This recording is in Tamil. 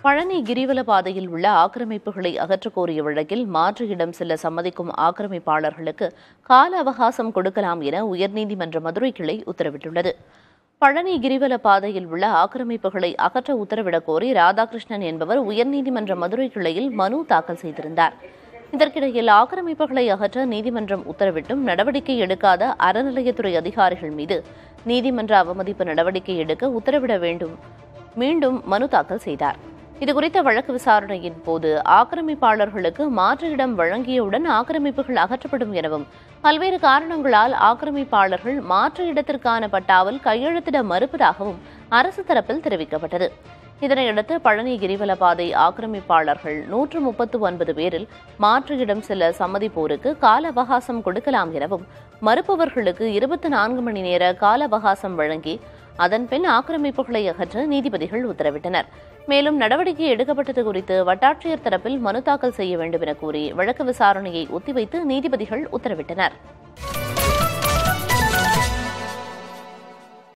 பழனி கிரிவல பாதையில் உள்ள ஆக்கிரமிப்புகளை அகற்றக் கோரிய வழக்கில் மாற்று இடம் செல்ல சம்மதிக்கும் ஆக்கிரமிப்பாளர்களுக்கு கால அவகாசம் கொடுக்கலாம் என உயர்நீதிமன்ற மதுரை கிளை உத்தரவிட்டுள்ளது பழனி கிரிவல பாதையில் உள்ள ஆக்கிரமிப்புகளை அகற்ற உத்தரவிடக் கோரி ராதாகிருஷ்ணன் என்பவர் உயர்நீதிமன்ற மதுரை கிளையில் மனு தாக்கல் செய்திருந்தார் இதற்கிடையில் ஆக்கிரமிப்புகளை அகற்ற நீதிமன்றம் உத்தரவிட்டும் நடவடிக்கை எடுக்காத அறநிலையத்துறை அதிகாரிகள் மீது நீதிமன்ற அவமதிப்பு நடவடிக்கை எடுக்க உத்தரவிட வேண்டும் மீண்டும் மனு தாக்கல் செய்தார் இதுகுறித்த வழக்கு விசாரணையின் போது ஆக்கிரமிப்பாளர்களுக்கு மாற்று இடம் வழங்கியவுடன் ஆக்கிரமிப்புகள் அகற்றப்படும் எனவும் பல்வேறு காரணங்களால் ஆக்கிரமிப்பாளர்கள் மாற்று இடத்திற்கான பட்டாவில் கையெழுத்திட மறுப்பதாகவும் அரசு தரப்பில் தெரிவிக்கப்பட்டது இதனையடுத்து பழனி கிரிவல பாதை ஆக்கிரமிப்பாளர்கள் நூற்று முப்பத்து ஒன்பது பேரில் மாற்று இடம் செல்ல சம்மதிப்போருக்கு கால அவகாசம் கொடுக்கலாம் எனவும் மறுப்பவர்களுக்கு இருபத்தி நான்கு மணி நேர கால அவகாசம் வழங்கி அதன்பின் ஆக்கிரமிப்புகளை அகற்ற நீதிபதிகள் உத்தரவிட்டனர் மேலும் நடவடிக்கை எடுக்கப்பட்டது குறித்து வட்டாட்சியர் தரப்பில் மனு தாக்கல் செய்ய வேண்டும் என கூறி வழக்கு விசாரணையை ஒத்திவைத்து நீதிபதிகள் உத்தரவிட்டனர்